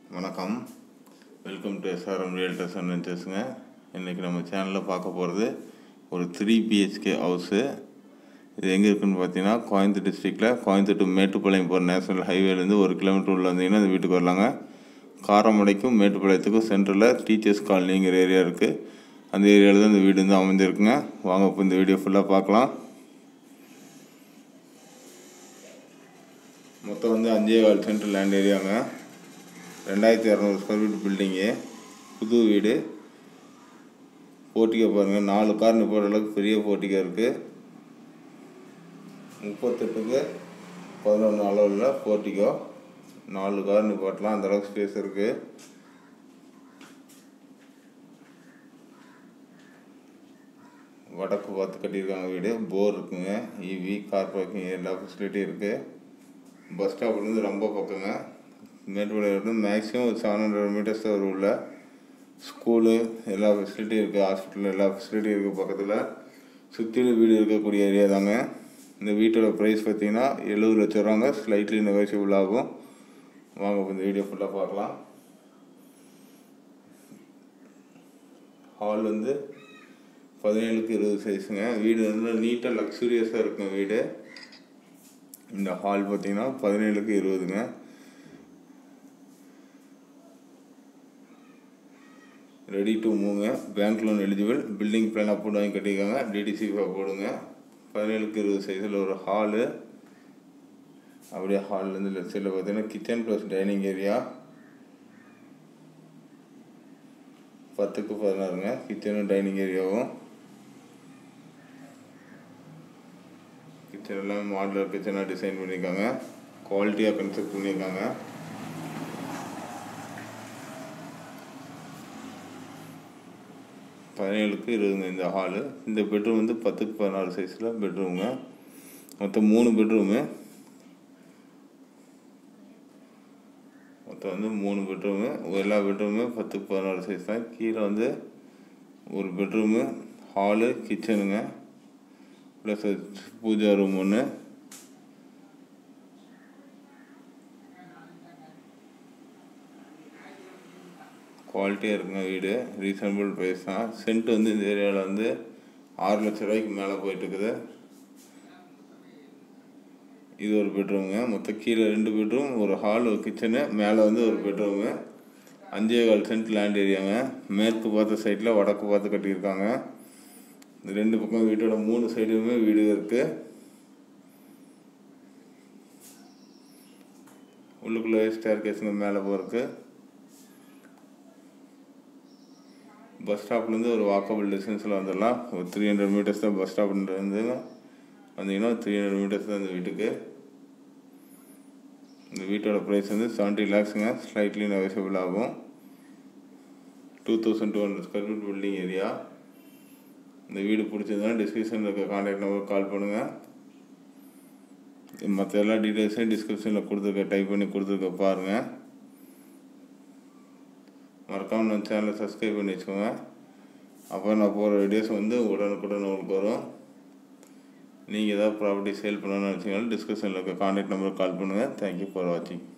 வணக்கம் welcome to SRM realtors and வெஞ்சர்ஸுங்க இன்றைக்கி நம்ம சேனலில் பார்க்க போகிறது ஒரு த்ரீ பிஹெச்கே ஹவுஸு இது எங்கே இருக்குன்னு பார்த்தீங்கன்னா கோயம்புத்தூர் டிஸ்ட்ரிக்டில் கோயம்புத்தூர் டு மேட்டுப்பாளையம் போகிற நேஷனல் ஹைவேலேருந்து ஒரு கிலோமீட்டர் உள்ள வந்தீங்கன்னா இந்த வீட்டுக்கு வரலாங்க காரமடைக்கும் மேட்டுப்பாளையத்துக்கும் சென்டரில் டீச்சர்ஸ் காலனிங்கிற ஏரியா இருக்குது அந்த ஏரியாவில் தான் இந்த வீடு வந்து அமைஞ்சிருக்குங்க வாங்க இப்போ இந்த வீடியோ ஃபுல்லாக பார்க்கலாம் மொத்தம் வந்து அஞ்சே கால் சென்ட் லேண்ட் ஏரியாங்க ரெண்டாயிரத்தி இரநூறு ஸ்கொயர் ஃபீட் பில்டிங்கு புது வீடு போர்ட்டிகோ பாருங்கள் நாலு கார் நிப்பாடுற அளவுக்கு பெரிய போர்ட்டிகோ இருக்குது முப்பத்தெட்டுக்கு பதினொன்று அளவில் போர்ட்டிகோ நாலு கார் நிப்பாட்டலாம் அந்த அளவுக்கு ஸ்பேஸ் இருக்குது வடக்கு பார்த்து கட்டியிருக்காங்க வீடு போர் இருக்குங்க இவி கார் பார்க்கிங் எல்லா ஃபெசிலிட்டியும் இருக்குது பஸ் ஸ்டாப்லேருந்து ரொம்ப பக்கங்க மேட்டுப்பாளையம் மேக்ஸிமம் ஒரு செவன் ஹண்ட்ரட் மீட்டர்ஸ் தான் உள்ள ஸ்கூலு எல்லா ஃபெசிலிட்டியும் இருக்குது ஹாஸ்பிட்டல் எல்லா ஃபெசிலிட்டியும் இருக்குது பக்கத்தில் சுற்றிலும் வீடு இருக்கக்கூடிய ஏரியா தாங்க இந்த வீட்டோட ப்ரைஸ் பார்த்தீங்கன்னா எழுபது லட்ச ரூபாங்க ஸ்லைட்லி நெகோசியபிள் ஆகும் வாங்க இப்போ இந்த வீடியோ ஃபுல்லாக பார்க்கலாம் ஹால் வந்து பதினேழுக்கு இருபது சைஸுங்க வீடு வந்து நீட்டாக லக்ஸுரியஸாக இருக்குங்க வீடு இந்த ஹால் பார்த்தீங்கன்னா பதினேழுக்கு இருபதுங்க ரெடி டு மூவ்ங்க bank loan eligible building plan approve வாங்கி கட்டியிருக்காங்க டிடிசி போடுங்க பதினேழுக்கு இருபது சைஸில் ஒரு ஹாலு அப்படியே ஹால்லேருந்து லெஃப்ட் சைடில் பார்த்தீங்கன்னா கிச்சன் ப்ளஸ் டைனிங் ஏரியா பத்துக்கு பதினாறுங்க கிச்சனும் டைனிங் ஏரியாவும் கிச்சன் எல்லாமே மாடலர் கிச்சனாக டிசைன் பண்ணியிருக்காங்க குவாலிட்டியாக கன்ஸ்ட்ரக்ட் பண்ணியிருக்காங்க பதினேழுக்கு இருபதுங்க இந்த ஹாலு இந்த பெட்ரூம் வந்து பத்துக்கு பதினாறு சைஸில் பெட்ரூமுங்க மொத்தம் மூணு பெட்ரூமு மொத்தம் வந்து மூணு பெட்ரூமு எல்லா பெட்ரூமுமே பத்துக்கு பதினாறு சைஸ் தான் கீழே வந்து ஒரு பெட்ரூமு ஹாலு கிச்சனுங்க ப்ளஸ் பூஜா ரூம் ஒன்று குவாலிட்டியாக இருக்குங்க வீடு ரீசனபிள் ப்ரைஸ் தான் சென்ட் வந்து இந்த ஏரியாவில் வந்து ஆறு லட்ச ரூபாய்க்கு மேலே போயிட்டுருக்குது இது ஒரு பெட்ரூமுங்க மொத்தம் கீழே ரெண்டு பெட்ரூம் ஒரு ஹால் ஒரு கிச்சனு மேலே வந்து ஒரு பெட்ரூமு அஞ்சே கால் சென்ட் லேண்ட் ஏரியாங்க மேற்கு பார்த்த சைடில் வடக்கு பார்த்து கட்டியிருக்காங்க இந்த ரெண்டு பக்கம் வீட்டோட மூணு சைடுமே வீடு இருக்குது உள்ளுக்குள்ளே ஸ்டேர் கேஸுங்க மேலே போகிறதுக்கு பஸ் ஸ்டாப்லேருந்து ஒரு வாக்கபிள் டிஸ்டன்ஸில் வந்துடலாம் ஒரு த்ரீ ஹண்ட்ரட் மீட்டர்ஸ் தான் பஸ் ஸ்டாப்லேருந்து வந்தீங்கன்னா த்ரீ ஹண்ட்ரட் மீட்டர்ஸ் தான் இந்த வீட்டுக்கு இந்த வீட்டோட ப்ரைஸ் வந்து செவன்ட்டி லேக்ஸுங்க ஸ்லைட்லி நெகோசியபிள் ஆகும் two thousand two hundred square feet building area இந்த வீடு பிடிச்சதுன்னா டிஸ்கிரிப்ஷனில் இருக்க கான்டாக்ட் நம்பர் கால் பண்ணுங்கள் மற்ற எல்லா டீட்டெயில்ஸையும் டிஸ்கிரிப்ஷனில் கொடுத்துருக்க டைப் பண்ணி கொடுத்துருக்க பாருங்கள் மறக்காமல் நம்ம சேனலை சப்ஸ்கிரைப் பண்ணி வச்சுக்கோங்க அப்போ நான் போகிற வீடியோஸ் வந்து உடனுக்குடன் உங்களுக்கு வரும் நீங்கள் ஏதாவது ப்ராப்பர்ட்டி சேல் பண்ணணும்னு நினச்சிங்கன்னா டிஸ்கிரிப்ஷனில் இருக்க கான்டாக்ட் நம்பருக்கு கால் பண்ணுங்கள் தேங்க்யூ ஃபார் வாட்சிங்